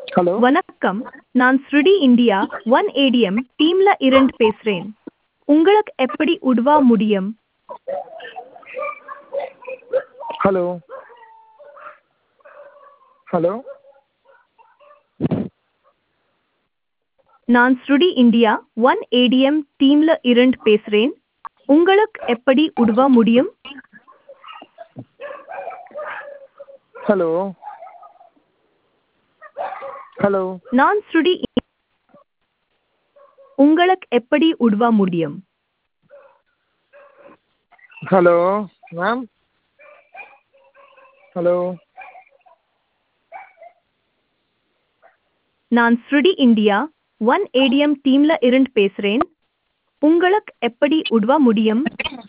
hello வணக்கம் நான் ஸ்ருடி இந்தியா ஒன் ஏடிஎம் டீம்ல இருந்து பேசுறேன் உங்களுக்கு எப்படி உதவ முடியும் ஹலோ ஹலோ நான் ஸ்ருடி இந்தியா ஒன் ஏடிஎம் டீம்ல இருந்து பேசுறேன் உங்களுக்கு எப்படி உதவ முடியும் ஹலோ ஹலோ நான் ஸ்ருடி இ- உங்களுக்கு எப்படி உதவ முடியும் ஹலோ மேம் ஹலோ நான் ஸ்ருடி இந்தியா ஒன் ஏடிஎம் டீம்ல இருந்து பேசுறேன் உங்களுக்கு எப்படி உதவ முடியும்